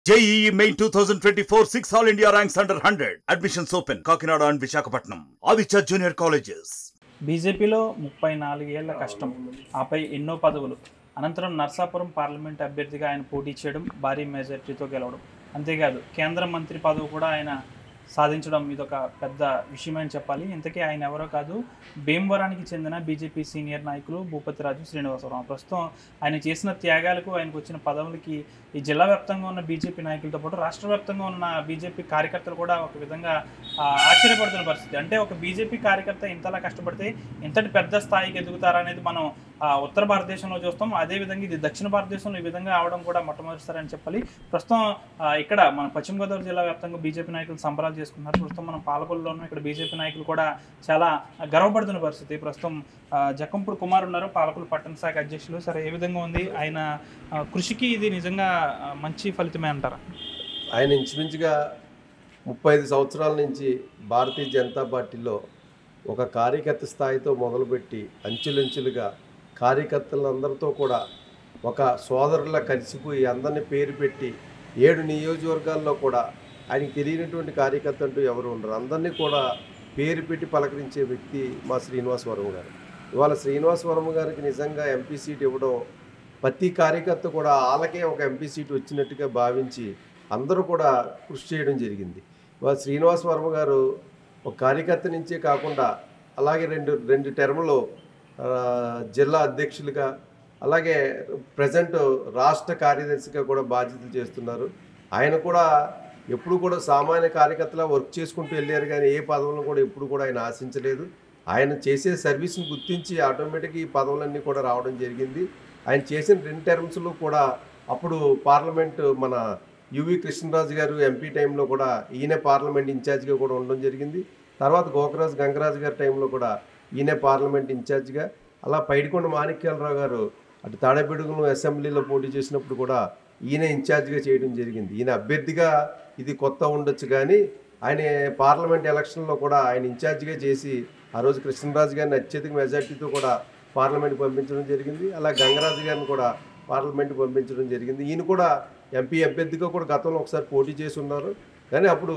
JEE main two thousand twenty four six all India ranks under hundred admissions open Kakinada and Visakhapatnam Aditya junior colleges బీజేపీలో ముప్పై నాలుగేళ్ల కష్టం ఆపై ఎన్నో పదవులు అనంతరం నర్సాపురం పార్లమెంట్ అభ్యర్థిగా ఆయన పోటీ చేయడం భారీ మెజార్టీతో గెలవడం అంతేకాదు కేంద్ర మంత్రి పదవి కూడా ఆయన సాధించడం ఇదొక పెద్ద విషయమని చెప్పాలి ఇంతకీ ఆయన ఎవరో కాదు భీమవరానికి చెందిన బీజేపీ సీనియర్ నాయకులు భూపతిరాజు శ్రీనివాసరావు ప్రస్తుతం ఆయన చేసిన త్యాగాలకు ఆయనకు వచ్చిన పదవులకి ఈ జిల్లా వ్యాప్తంగా ఉన్న బీజేపీ నాయకులతో పాటు రాష్ట్ర వ్యాప్తంగా ఉన్న బీజేపీ కార్యకర్తలు కూడా ఒక విధంగా ఆ, ఆశ్చర్యపడుతున్న పరిస్థితి అంటే ఒక బీజేపీ కార్యకర్త ఇంతలా కష్టపడితే ఇంతటి పెద్ద స్థాయికి ఎదుగుతారనేది మనం ఆ, ఉత్తర భారతదేశంలో చూస్తాం అదేవిధంగా ఇది దక్షిణ భారతదేశంలో ఈ విధంగా అవడం కూడా మొట్టమొదటిసారి చెప్పాలి ప్రస్తుతం ఆ, ఇక్కడ మన పశ్చిమ గోదావరి జిల్లా వ్యాప్తంగా బీజేపీ నాయకులు సంబరాలు చేసుకున్నారు ప్రస్తుతం మనం పాలకొల్లులోనూ ఇక్కడ బీజేపీ నాయకులు కూడా చాలా గర్వపడుతున్న పరిస్థితి ప్రస్తుతం ఆ, జక్కంపూడి కుమార్ ఉన్నారు పాలకొల్లు పట్టణ శాఖ అధ్యక్షులు సరే ఏ విధంగా ఉంది ఆయన ఆ, కృషికి ఇది నిజంగా ఆ, మంచి ఫలితమే అంటారా ఆయన ఇంచుమించుగా ముప్పై ఐదు సంవత్సరాల నుంచి భారతీయ జనతా పార్టీలో ఒక కార్యకర్త స్థాయితో మొదలుపెట్టి అంచులంచులుగా కార్యకర్తలందరితో కూడా ఒక సోదరులా కలిసిపోయి అందరినీ పేరు పెట్టి ఏడు నియోజకవర్గాల్లో కూడా ఆయనకి తెలియనటువంటి కార్యకర్త అంటూ ఎవరు ఉండరు అందరినీ కూడా పేరు పెట్టి పలకరించే వ్యక్తి మా శ్రీనివాస్ వర్మ గారు ఇవాళ శ్రీనివాస్ వర్మ గారికి నిజంగా ఎంపీ సీట్ ఇవ్వడం ప్రతి కార్యకర్త కూడా వాళ్ళకే ఒక ఎంపీ సీట్ వచ్చినట్టుగా భావించి అందరూ కూడా కృషి చేయడం జరిగింది ఇవాళ శ్రీనివాస్ వర్మ గారు ఒక కార్యకర్త నుంచే కాకుండా అలాగే రెండు రెండు టెర్ములు ఆ, జిల్లా అధ్యక్షులుగా అలాగే ప్రజెంట్ రాష్ట్ర కార్యదర్శిగా కూడా బాధ్యతలు చేస్తున్నారు ఆయన కూడా ఎప్పుడు కూడా సామాన్య కార్యకర్తలా వర్క్ చేసుకుంటూ వెళ్ళారు కానీ ఏ పదవులను కూడా ఎప్పుడు కూడా ఆయన ఆశించలేదు ఆయన చేసే సర్వీస్ని గుర్తించి ఆటోమేటిక్గా ఈ పదవులన్నీ కూడా రావడం జరిగింది ఆయన చేసిన రెండు టర్మ్స్లో కూడా అప్పుడు పార్లమెంట్ మన యువి కృష్ణరాజు గారు ఎంపీ టైంలో కూడా ఈయన పార్లమెంట్ ఇన్ఛార్జ్గా కూడా ఉండడం జరిగింది తర్వాత గోకరాజు గంగరాజు గారి టైంలో కూడా ఈయన పార్లమెంట్ ఇన్ఛార్జ్గా అలా పైడికొండ మాణిక్యాలరావు గారు అటు తాడేపెడుగును అసెంబ్లీలో పోటీ చేసినప్పుడు కూడా ఈయన ఇన్ఛార్జ్గా చేయడం జరిగింది ఈయన అభ్యర్థిగా ఇది కొత్త ఉండొచ్చు కానీ ఆయన పార్లమెంట్ ఎలక్షన్లో కూడా ఆయన ఇన్ఛార్జిగా చేసి ఆ రోజు కృష్ణరాజు గారిని అత్యధిక మెజార్టీతో కూడా పార్లమెంట్ పంపించడం జరిగింది అలా గంగరాజు గారిని కూడా పార్లమెంట్ పంపించడం జరిగింది ఈయన కూడా ఎంపీ అభ్యర్థిగా కూడా గతంలో ఒకసారి పోటీ చేసి ఉన్నారు కానీ అప్పుడు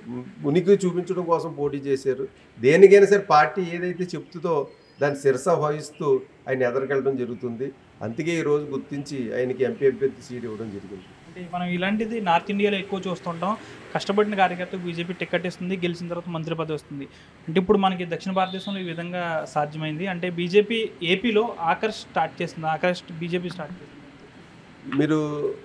ఉనికి చూపించడం కోసం పోటీ చేశారు దేనికైనా సరే పార్టీ ఏదైతే చెప్తుందో దాన్ని శిరస వహిస్తూ ఆయన ఎదరికెళ్ళడం జరుగుతుంది అందుకే ఈరోజు గుర్తించి ఆయనకి ఎంపీ అభ్యర్థి సీట్ ఇవ్వడం జరిగింది అంటే మనం ఇలాంటిది నార్త్ ఇండియాలో ఎక్కువ చూస్తుంటాం కష్టపడిన కార్యకర్తకు బీజేపీ టికెట్ ఇస్తుంది గెలిచిన తర్వాత మంత్రి పదవి వస్తుంది అంటే ఇప్పుడు మనకి దక్షిణ భారతదేశంలో ఈ విధంగా సాధ్యమైంది అంటే బీజేపీ ఏపీలో ఆకర్ష్ స్టార్ట్ చేస్తుంది ఆకర్ష్ బీజేపీ స్టార్ట్ చేస్తుంది మీరు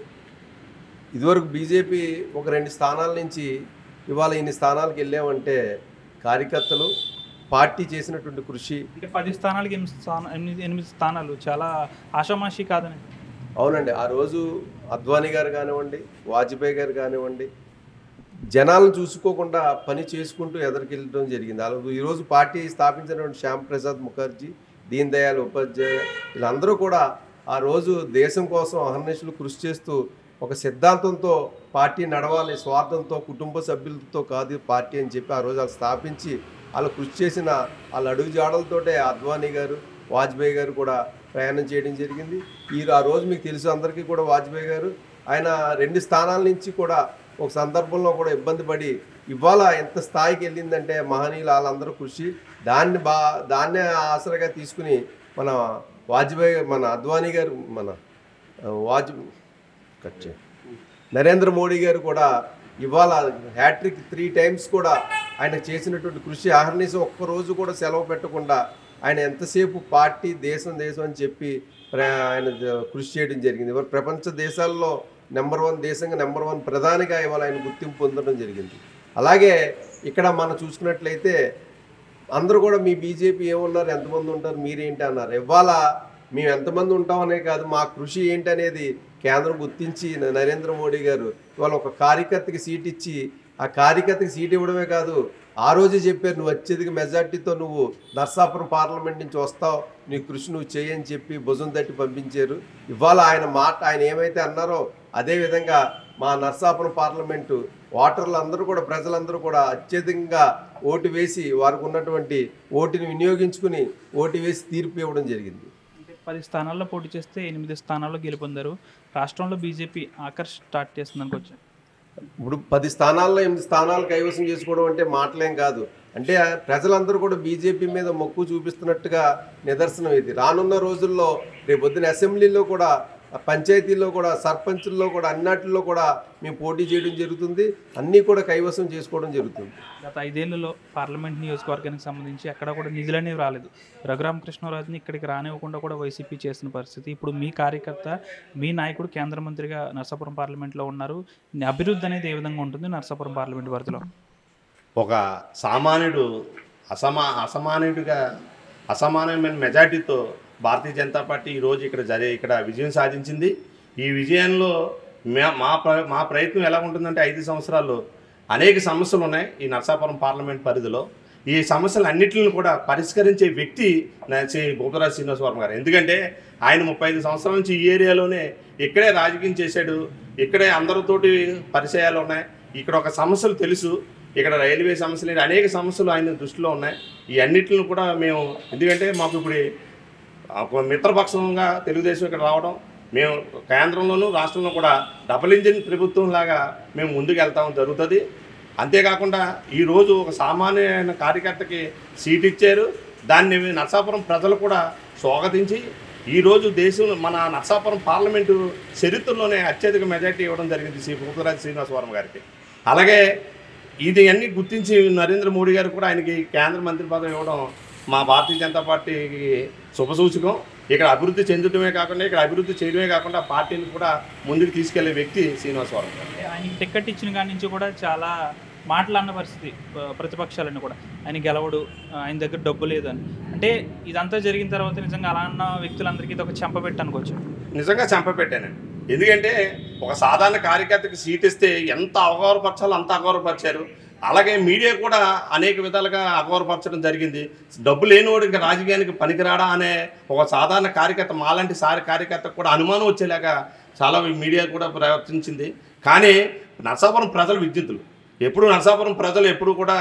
ఇదివరకు బీజేపీ ఒక రెండు స్థానాల నుంచి ఇవాళ ఇన్ని స్థానాలకు వెళ్ళామంటే కార్యకర్తలు పార్టీ చేసినటువంటి కృషి అంటే పది స్థానాలకి ఎనిమిది స్థాన ఎనిమిది ఎనిమిది స్థానాలు చాలా ఆషామాషి కాదని అవునండి ఆ రోజు అద్వానీ గారు కానివ్వండి వాజ్పేయి గారు కానివ్వండి జనాలను చూసుకోకుండా పని చేసుకుంటూ ఎదరికెళ్ళడం జరిగింది అలా ఈరోజు పార్టీ స్థాపించినటువంటి శ్యామ్ ప్రసాద్ ముఖర్జీ దీన్ దయాళ్ ఉపాధ్యాయ వీళ్ళందరూ కూడా ఆ రోజు దేశం కోసం అహర్నిశలు కృషి చేస్తూ ఒక సిద్ధాంతంతో పార్టీ నడవాలి స్వార్థంతో కుటుంబ సభ్యులతో కాదు పార్టీ అని చెప్పి ఆ రోజు వాళ్ళు స్థాపించి వాళ్ళు కృషి చేసిన వాళ్ళ అడుగు జాడలతోటే అద్వానీ గారు వాజ్పేయి గారు కూడా ప్రయాణం చేయడం జరిగింది ఈ ఆ రోజు మీకు తెలుసు అందరికీ కూడా వాజ్పేయి గారు ఆయన రెండు స్థానాల నుంచి కూడా ఒక సందర్భంలో కూడా ఇబ్బంది పడి ఇవాళ ఎంత స్థాయికి వెళ్ళిందంటే మహనీయులు వాళ్ళందరూ కృషి దాన్ని బా దాన్నే ఆసరగా తీసుకుని మన వాజ్పేయి మన అద్వానీ గారు మన ఆ, వాజ్ కట్ చేయి. నరేంద్ర మోడీ గారు కూడా ఇవాళ హ్యాట్రిక్ త్రీ టైమ్స్ కూడా ఆయన చేసినటువంటి కృషి ఆహర్నిశం ఒక్కరోజు కూడా సెలవు పెట్టకుండా ఆయన ఎంతసేపు పార్టీ దేశం దేశం అని చెప్పి ప్ర- ఆయన ద- కృషి చేయడం జరిగింది ఇవాళ ప్రపంచ దేశాల్లో నెంబర్ వన్ దేశంగా నెంబర్ వన్ ప్రధానిగా ఇవాళ ఆయన గుర్తింపు పొందడం జరిగింది అలాగే ఇక్కడ మనం చూసుకున్నట్లయితే అందరూ కూడా మీ బీజేపీ ఏమున్నారు ఎంతమంది ఉంటారు మీరేంటి అన్నారు ఇవాళ మేము ఎంతమంది ఉంటామనే కాదు మా కృషి ఏంటి అనేది కేంద్రం గుర్తించి న- నరేంద్ర మోడీ గారు ఇవాళ ఒక కార్యకర్తకి సీట్ ఇచ్చి ఆ కార్యకర్తకి సీట్ ఇవ్వడమే కాదు ఆ రోజే చెప్పారు నువ్వు అత్యధిక మెజార్టీతో నువ్వు నర్సాపురం పార్లమెంట్ నుంచి వస్తావు నీ కృషి నువ్వు చేయని చెప్పి భుజం తట్టి పంపించారు ఇవాళ ఆయన మాట ఆయన ఏమైతే అన్నారో అదే విధంగా మా నర్సాపురం పార్లమెంటు ఓటర్లు అందరూ కూడా ప్రజలందరూ కూడా అత్యధికంగా ఓటు వేసి వారికి ఉన్నటువంటి ఓటుని వినియోగించుకుని ఓటు వేసి తీర్పు ఇవ్వడం జరిగింది అంటే పది స్థానాల్లో పోటీ చేస్తే ఎనిమిది స్థానాల్లో గెలుపొందారు రాష్ట్రంలో బీజేపీ ఆకర్ష్ స్టార్ట్ చేస్తుంది అనుకోవచ్చు ఇప్పుడు పది స్థానాల్లో ఎనిమిది స్థానాలు కైవసం చేసుకోవడం అంటే మాటలేం కాదు అంటే ప్రజలందరూ కూడా బీజేపీ మీద మొక్కు చూపిస్తున్నట్టుగా నిదర్శనం ఇది రానున్న రోజుల్లో రేపొద్దున అసెంబ్లీలో కూడా పంచాయతీల్లో కూడా సర్పంచుల్లో కూడా అన్నిటిలో కూడా మేము పోటీ చేయడం జరుగుతుంది అన్నీ కూడా కైవసం చేసుకోవడం జరుగుతుంది గత ఐదేళ్లలో పార్లమెంట్ నియోజకవర్గానికి సంబంధించి ఎక్కడ కూడా నిధులు అనేవి రాలేదు రఘురామకృష్ణరాజుని ఇక్కడికి రానివ్వకుండా కూడా వైసీపీ చేసిన పరిస్థితి ఇప్పుడు మీ కార్యకర్త మీ నాయకుడు కేంద్ర మంత్రిగా నర్సాపురం పార్లమెంట్లో ఉన్నారు అభివృద్ధి అనేది ఏ విధంగా ఉంటుంది నర్సాపురం పార్లమెంట్ పరిధిలో ఒక సామాన్యుడు అసమా అసమాన్యుడిగా అసమానమైన మెజార్టీతో భారతీయ జనతా పార్టీ ఈరోజు ఇక్కడ జరి ఇక్కడ విజయం సాధించింది ఈ విజయంలో మే- మా ప్ర మా ప్రయత్నం ఎలా ఉంటుందంటే ఐదు సంవత్సరాల్లో అనేక సమస్యలు ఉన్నాయి ఈ నర్సాపురం పార్లమెంట్ పరిధిలో ఈ సమస్యలు అన్నింటిని కూడా పరిష్కరించే వ్యక్తి నా శ్రీ భూపరాజ్ శ్రీనివాసవరం గారు ఎందుకంటే ఆయన ముప్పై ఐదు సంవత్సరాల నుంచి ఈ ఏరియాలోనే ఇక్కడే రాజకీయం చేశాడు ఇక్కడే అందరితోటి పరిచయాలు ఉన్నాయి ఇక్కడ ఒక సమస్యలు తెలుసు ఇక్కడ రైల్వే సమస్యలు ఏంటి, అనేక సమస్యలు ఆయన దృష్టిలో ఉన్నాయి ఈ అన్నిటిని కూడా మేము ఎందుకంటే మాకు ఇప్పుడు ఒక మిత్రపక్షంగా తెలుగుదేశం ఇక్కడ రావడం మేము కేంద్రంలోనూ రాష్ట్రంలో కూడా డబుల్ ఇంజిన్ ప్రభుత్వం లాగా మేము ముందుకు వెళ్తాం జరుగుతుంది అంతేకాకుండా ఈరోజు ఒక సామాన్యమైన కార్యకర్తకి సీట్ ఇచ్చారు దాన్ని నర్సాపురం ప్రజలు కూడా స్వాగతించి ఈరోజు దేశం మన నర్సాపురం పార్లమెంటు చరిత్రలోనే అత్యధిక మెజార్టీ ఇవ్వడం జరిగింది శ్రీ భూపరాజ్ శ్రీనివాసవరం గారికి అలాగే ఇది అన్ని గుర్తించి నరేంద్ర మోడీ గారు కూడా ఆయనకి కేంద్ర మంత్రి పదవి ఇవ్వడం మా భారతీయ జనతా పార్టీకి శుభసూచకం ఇక్కడ అభివృద్ధి చెందడమే కాకుండా ఇక్కడ అభివృద్ధి చేయడమే కాకుండా పార్టీని కూడా ముందుకు తీసుకెళ్లే వ్యక్తి శ్రీనివాసవరం గారు అంటే ఆయనకి టికెట్ ఇచ్చిన కాడి నుంచి కూడా చాలా మాట్లాడిన పరిస్థితి ఆ, ప్రతిపక్షాలన్నీ కూడా ఆయన గెలవడు ఆ, ఆయన దగ్గర డబ్బు లేదు అని అంటే ఇదంతా జరిగిన తర్వాత నిజంగా అలా అన్న వ్యక్తులందరికీ ఇది ఒక చెంపపెట్టు అనుకోవచ్చు నిజంగా చంపపెట్టానండి ఎందుకంటే ఒక సాధారణ కార్యకర్తకి సీట్ ఇస్తే ఎంత అగౌరవపరచాలో అంత అగౌరవపరిచారు అలాగే మీడియా కూడా అనేక విధాలుగా అగౌరవపరచడం జరిగింది డబ్బు లేనివాడు ఇంకా రాజకీయానికి పనికిరాడా అనే ఒక సాధారణ కార్యకర్త మాలాంటి సారి కార్యకర్తకు కూడా అనుమానం వచ్చేలాగా చాలా మీడియా కూడా ప్రవర్తించింది కానీ నరసాపురం ప్రజలు విద్యుత్తులు ఎప్పుడు నరసాపురం ప్రజలు ఎప్పుడు కూడా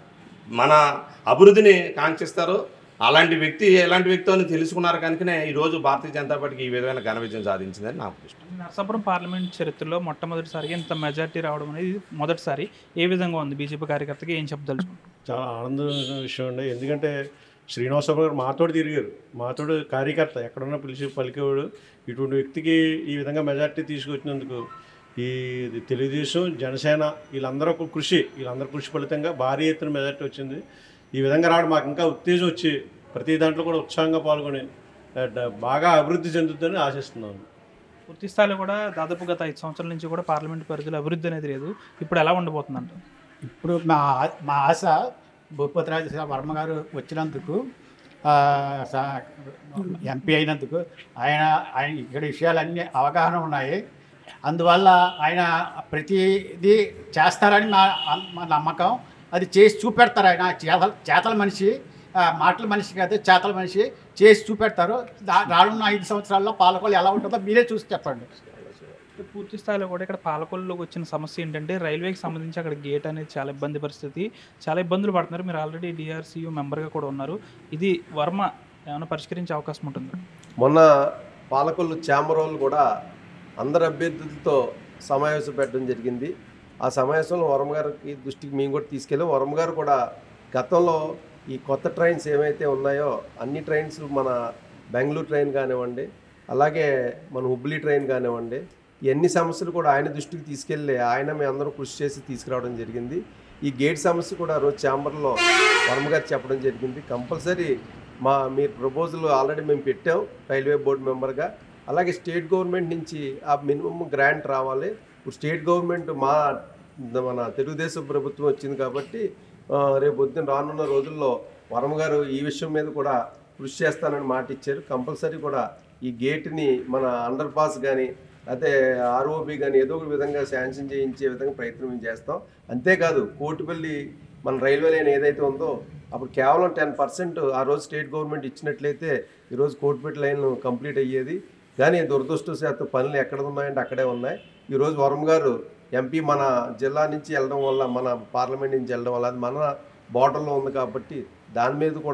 మన అభివృద్ధిని కాంక్షిస్తారు అలాంటి వ్యక్తి ఎలాంటి వ్యక్తి అని తెలుసుకున్నారు కనుకనే ఈరోజు భారతీయ జనతా పార్టీకి ఈ విధమైన ఘన విజయం సాధించిందని నాకు ఇష్టం నర్సాపురం పార్లమెంట్ చరిత్రలో మొట్టమొదటిసారిగా ఇంత మెజార్టీ రావడం అనేది మొదటిసారి ఏ విధంగా ఉంది బీజేపీ కార్యకర్తకి ఏం చెప్పదలుచుకుంటారు చాలా ఆనందమైన విషయం అండి ఎందుకంటే శ్రీనివాసరావు గారు మాతోడు తిరిగారు మాతోడు కార్యకర్త ఎక్కడున్నా పిలిచి పలికేవాడు ఇటువంటి వ్యక్తికి ఈ విధంగా మెజార్టీ తీసుకొచ్చినందుకు ఈ తెలుగుదేశం జనసేన వీళ్ళందరూ ఒక కృషి వీళ్ళందరూ కృషి ఫలితంగా భారీ ఎత్తున మెజార్టీ వచ్చింది ఈ విధంగా రావడం మాకు ఇంకా ఉత్తేజం వచ్చి ప్రతి దాంట్లో కూడా ఉత్సాహంగా పాల్గొని ఆ, డ- బాగా అభివృద్ధి చెందుతుందని ఆశిస్తున్నాను పూర్తి స్థాయిలో కూడా దాదాపు గత ఐదు సంవత్సరాల నుంచి కూడా పార్లమెంట్ పరిధిలో అభివృద్ధి అనేది లేదు ఇప్పుడు ఎలా ఉండబోతుందంట ఇప్పుడు మా మా ఆశ భూపతిరాజు వర్మ గారు వచ్చినందుకు ఆ, సా- ఎంపీ అయినందుకు ఆయన ఆయన ఇక్కడ విషయాలన్నీ అవగాహన ఉన్నాయి అందువల్ల ఆయన ప్రతిదీ చేస్తారని మా మా నమ్మకం అది చేసి చూపెడతారు ఆయన చేతల చేతల మనిషి ఆ, మాటల మనిషి కాదు చేతల మనిషి చేసి చూపెడతారు దా- రానున్న ఐదు సంవత్సరాల్లో పాలకొల్లు ఎలా ఉంటుందో మీరే చూసి చెప్పండి పూర్తి స్థాయిలో కూడా ఇక్కడ పాలకొల్లులోకి వచ్చిన సమస్య ఏంటంటే రైల్వేకి సంబంధించి అక్కడ గేట్ అనేది చాలా ఇబ్బంది పరిస్థితి చాలా ఇబ్బందులు పడుతున్నారు మీరు ఆల్రెడీ డిఆర్సీయూ మెంబర్గా కూడా ఉన్నారు ఇది వర్మ ఏమైనా పరిష్కరించే అవకాశం ఉంటుంది మొన్న పాలకొల్లు ఛాంబర్ వాళ్ళు కూడా అందరు అభ్యర్థులతో సమావేశం పెట్టడం జరిగింది ఆ సమావేశంలో వరమ గారికి దృష్టికి మేము కూడా తీసుకెళ్ళాం వరమ గారు కూడా గతంలో ఈ కొత్త ట్రైన్స్ ఏమైతే ఉన్నాయో అన్ని ట్రైన్స్ మన బెంగళూరు ట్రైన్ కానివ్వండి అలాగే మన హుబ్లీ ట్రైన్ కానివ్వండి ఈ అన్ని సమస్యలు కూడా ఆయన దృష్టికి తీసుకెళ్ళి ఆయన మేము అందరం కృషి చేసి తీసుకురావడం జరిగింది ఈ గేట్ సమస్య కూడా ఆ రోజు ఛాంబర్లో వర్మ గారు చెప్పడం జరిగింది కంపల్సరీ మా మీ ప్రపోజల్ ఆల్రెడీ మేము పెట్టాం రైల్వే బోర్డు మెంబర్గా అలాగే స్టేట్ గవర్నమెంట్ నుంచి ఆ మినిమం గ్రాంట్ రావాలి ఇప్పుడు స్టేట్ గవర్నమెంట్ మా మన తెలుగుదేశం ప్రభుత్వం వచ్చింది కాబట్టి ఆ, రేపు పొద్దున్న రానున్న రోజుల్లో వరమ గారు ఈ విషయం మీద కూడా కృషి చేస్తానని మాట ఇచ్చారు కంపల్సరీ కూడా ఈ గేట్ని మన అండర్ పాస్ కానీ అయితే ఆర్ఓబి కానీ ఏదో ఒక విధంగా శాంక్షన్ చేయించే విధంగా ప్రయత్నం మేము చేస్తాం అంతేకాదు కోటిపల్లి మన రైల్వే లైన్ ఏదైతే ఉందో అప్పుడు కేవలం టెన్ పర్సెంట్ ఆ రోజు స్టేట్ గవర్నమెంట్ ఇచ్చినట్లయితే ఈరోజు కోటిపల్లి లైన్ కంప్లీట్ అయ్యేది కానీ దురదృష్టవశాత్తు పనులు ఎక్కడ ఉన్నాయంటే అక్కడే ఉన్నాయి ఈరోజు వరం గారు ఎంపీ మన జిల్లా నుంచి వెళ్ళడం వల్ల మన పార్లమెంట్ నుంచి వెళ్ళడం వల్ల అది మన బార్డర్లో ఉంది కాబట్టి దాని మీద కూడా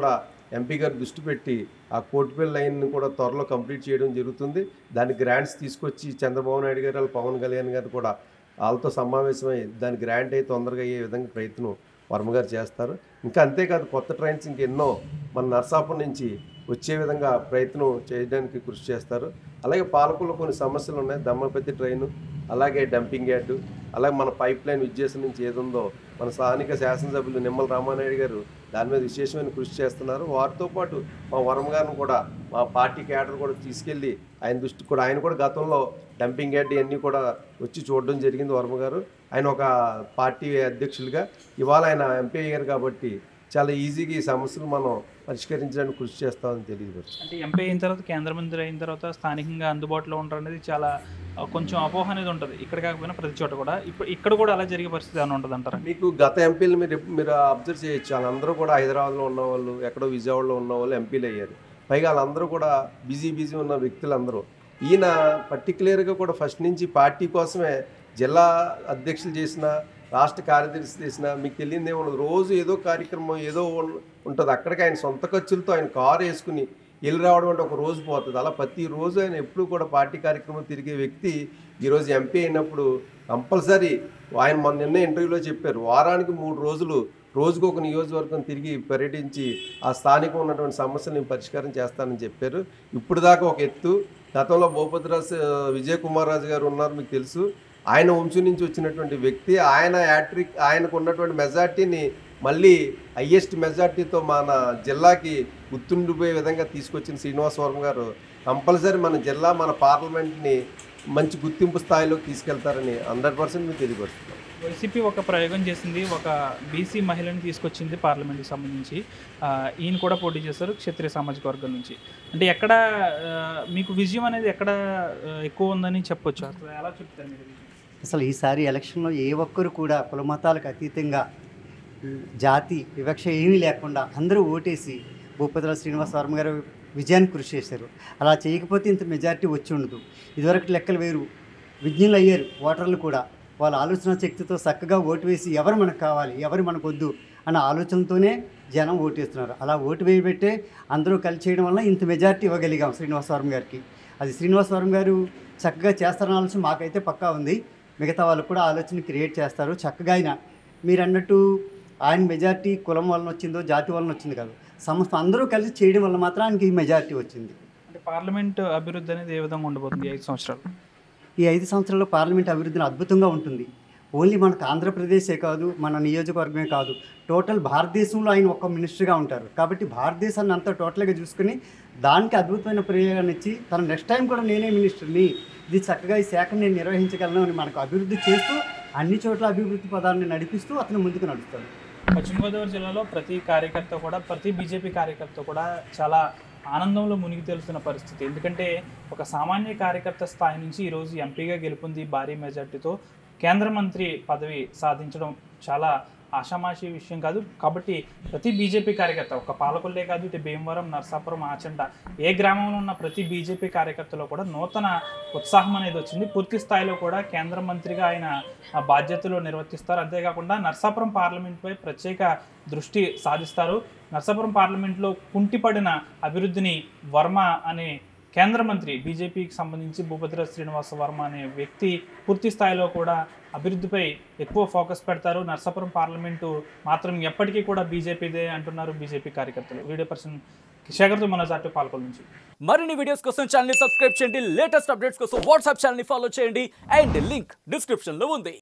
ఎంపీ గారు దృష్టి పెట్టి ఆ కోటిపల్లి లైన్ కూడా త్వరలో కంప్లీట్ చేయడం జరుగుతుంది దాని గ్రాంట్స్ తీసుకొచ్చి చంద్రబాబు నాయుడు గారు వాళ్ళ పవన్ కళ్యాణ్ గారు కూడా వాళ్ళతో సమావేశమై దాని గ్రాంట్ అయి తొందరగా అయ్యే విధంగా ప్రయత్నం వర్మ గారు చేస్తారు ఇంకా అంతేకాదు కొత్త ట్రైన్స్ ఇంకెన్నో మన నర్సాపురం నుంచి వచ్చే విధంగా ప్రయత్నం చేయడానికి కృషి చేస్తారు అలాగే పాలకుల్లో కొన్ని సమస్యలు ఉన్నాయి దమ్మపతి ట్రైన్ అలాగే డంపింగ్ యార్డు అలాగే మన పైప్ లైన్ విద్యాసం నుంచి ఏదుందో మన స్థానిక శాసనసభ్యులు నిమ్మల రామానాయుడు గారు దాని మీద విశేషమైన కృషి చేస్తున్నారు వారితో పాటు మా వరం గారిని కూడా మా పార్టీ క్యాడర్ కూడా తీసుకెళ్ళి ఆయన దృష్టి కూడా ఆయన కూడా గతంలో డంపింగ్ యార్డ్ ఇవన్నీ కూడా వచ్చి చూడడం జరిగింది వర్మ గారు ఆయన ఒక పార్టీ అధ్యక్షులుగా ఇవాళ ఆయన ఎంపీ అయ్యారు కాబట్టి చాలా ఈజీగా ఈ సమస్యలు మనం పరిష్కరించడానికి కృషి చేస్తామని తెలియదు అంటే ఎంపీ అయిన తర్వాత కేంద్ర మంత్రి అయిన తర్వాత స్థానికంగా అందుబాటులో ఉండడం అనేది చాలా ఆ, కొంచెం అపోహ అనేది ఉంటుంది ఇక్కడ కాకపోయినా ప్రతి చోట కూడా ఇప్పుడు ఇక్కడ కూడా అలా జరిగే పరిస్థితి ఏమైనా ఉంటుంది అంటారా మీకు గత ఎంపీలు మీరు ఎప్పు- మీరు అబ్జర్వ్ చేయొచ్చు వాళ్ళందరూ కూడా హైదరాబాద్లో ఉన్న వాళ్ళు ఎక్కడో విజయవాడలో ఉన్న వాళ్ళు ఎంపీలు అయ్యారు పైగా వాళ్ళందరూ కూడా బిజీ బిజీ ఉన్న వ్యక్తులందరూ ఈయన పర్టికులర్గా కూడా ఫస్ట్ నుంచి పార్టీ కోసమే జిల్లా అధ్యక్షులు చేసిన రాష్ట్ర కార్యదర్శి చేసిన మీకు తెలియదు ఏముండదు రోజు ఏదో కార్యక్రమం ఏదో ఉన్- ఉంటుంది అక్కడికి ఆయన సొంత ఖర్చులతో ఆయన కారు వేసుకుని వెళ్ళి రావడం అంటే ఒక రోజు పోతుంది అలా ప్రతి రోజు ఆయన ఎప్పుడు కూడా పార్టీ కార్యక్రమం తిరిగే వ్యక్తి ఈరోజు ఎంపీ అయినప్పుడు కంపల్సరీ ఆయన మొన్న నిన్న ఇంటర్వ్యూలో చెప్పారు వారానికి మూడు రోజులు రోజుకు ఒక నియోజకవర్గం తిరిగి పర్యటించి ఆ స్థానికం ఉన్నటువంటి సమస్యలు నేను పరిష్కారం చేస్తానని చెప్పారు ఇప్పుడు దాకా ఒక ఎత్తు గతంలో భూపతిరాజు విజయ్ కుమార్ రాజు గారు ఉన్నారు మీకు తెలుసు ఆయన వంశం నుంచి వచ్చినటువంటి వ్యక్తి ఆయన యాట్రిక్ ఆయనకు ఉన్నటువంటి మెజార్టీని మళ్ళీ హయ్యెస్ట్ మెజార్టీతో మన జిల్లాకి గుర్తుండిపోయే విధంగా తీసుకొచ్చిన శ్రీనివాస్ వర్మ గారు కంపల్సరీ మన జిల్లా మన పార్లమెంట్ని మంచి గుర్తింపు స్థాయిలోకి తీసుకెళ్తారని హండ్రెడ్ పర్సెంట్ మీకు తెలియపరుస్తున్నాం వైసీపీ ఒక ప్రయోగం చేసింది ఒక బీసీ మహిళని తీసుకొచ్చింది పార్లమెంట్కి సంబంధించి ఆ, ఈయన కూడా పోటీ చేశారు క్షత్రియ సామాజిక వర్గం నుంచి అంటే ఎక్కడ ఆ, మీకు విజయం అనేది ఎక్కడ ఆ, ఎక్కువ ఉందని చెప్పొచ్చు అసలు ఎలా చెప్తారు మీరు విజయం? అసలు ఈసారి ఎలక్షన్లో ఏ ఒక్కరు కూడా కులమతాలకు అతీతంగా ఉమ్, జాతి వివక్ష ఏమీ లేకుండా అందరూ ఓటేసి భూపతిరావు శ్రీనివాస వర్మ గారు విజయానికి కృషి చేశారు అలా చేయకపోతే ఇంత మెజారిటీ వచ్చి ఉండదు ఇదివరకు లెక్కలు వేరు విజ్ఞులు అయ్యారు ఓటర్లు కూడా వాళ్ళ ఆలోచన శక్తితో చక్కగా ఓటు వేసి ఎవరు మనకు కావాలి ఎవరు మనకు వద్దు అన్న ఆలోచనతోనే జనం ఓటేస్తున్నారు అలా ఓటు వేయబెట్టే అందరూ కలిసి చేయడం వల్ల ఇంత మెజారిటీ ఇవ్వగలిగాం శ్రీనివాస వర్మ గారికి అది శ్రీనివాస వర్మ గారు చక్కగా చేస్తారన్న ఆలోచన మాకైతే పక్కా ఉంది మిగతా వాళ్ళు కూడా ఆలోచన క్రియేట్ చేస్తారు చక్కగా ఆయన మీరు అన్నట్టు ఆయన మెజారిటీ కులం వలన వచ్చిందో జాతి వలన వచ్చింది కాదు సంస్థ అందరూ కలిసి చేయడం వల్ల మాత్రం ఆయనకి ఈ మెజారిటీ వచ్చింది అంటే పార్లమెంట్ అభివృద్ధి అనేది ఏ విధంగా ఉండబోతుంది ఈ ఐదు సంవత్సరాలు ఈ ఐదు సంవత్సరాల్లో పార్లమెంట్ అభివృద్ధిని అద్భుతంగా ఉంటుంది ఓన్లీ మనకు ఆంధ్రప్రదేశే కాదు మన నియోజకవర్గమే కాదు టోటల్ భారతదేశంలో ఆయన ఒక మినిస్టర్గా ఉంటారు కాబట్టి భారతదేశాన్ని అంతా టోటల్గా చూసుకుని దానికి అద్భుతమైన ప్రయోగాన్ని ఇచ్చి తన నెక్స్ట్ టైం కూడా నేనే మినిస్టర్ని ఇది చక్కగా ఈ శాఖను నేను నిర్వహించగలను అని మనకు అభివృద్ధి చేస్తూ అన్ని చోట్ల అభివృద్ధి పదాన్ని నడిపిస్తూ అతను ముందుకు నడుస్తాడు పశ్చిమ గోదావరి జిల్లాలో ప్రతి కార్యకర్త కూడా ప్రతి బీజేపీ కార్యకర్త కూడా చాలా ఆనందంలో మునిగి తేలుతున్న పరిస్థితి ఎందుకంటే ఒక సామాన్య కార్యకర్త స్థాయి నుంచి ఈరోజు ఎంపీగా గెలుపొంది భారీ మెజార్టీతో కేంద్ర మంత్రి పదవి సాధించడం చాలా ఆషామాషి విషయం కాదు కాబట్టి ప్రతి బీజేపీ కార్యకర్త ఒక పాలకొల్లే కాదు ఇటు భీమవరం నర్సాపురం ఆచంట ఏ గ్రామంలో ఉన్న ప్రతి బీజేపీ కార్యకర్తలో కూడా నూతన ఉత్సాహం అనేది వచ్చింది పూర్తి స్థాయిలో కూడా కేంద్ర మంత్రిగా ఆయన ఆ బాధ్యతలు నిర్వర్తిస్తారు అంతేకాకుండా నర్సాపురం పార్లమెంట్పై ప్రత్యేక దృష్టి సాధిస్తారు నర్సాపురం పార్లమెంట్లో కుంటిపడిన అభివృద్ధిని వర్మ అనే కేంద్ర మంత్రి బీజేపీకి సంబంధించి భూపతిరాజ్ శ్రీనివాస వర్మ అనే వ్యక్తి పూర్తి స్థాయిలో కూడా అభివృద్ధిపై ఎక్కువ ఫోకస్ పెడతారు నర్సాపురం పార్లమెంటు మాత్రం ఎప్పటికీ కూడా బీజేపీదే అంటున్నారు బీజేపీ కార్యకర్తలు వీడియో పర్సన్ శేఖర్తో మనోజ్ ఆర్టీ పాల్గొల నుంచి మరిన్ని వీడియోస్ కోసం ఛానల్ సబ్స్క్రైబ్ చేయండి లేటెస్ట్ అప్డేట్స్ కోసం వాట్సాప్ ఛానల్ ఫాలో చేయండి అండ్ లింక్ డిస్క్రిప్షన్ లో ఉంది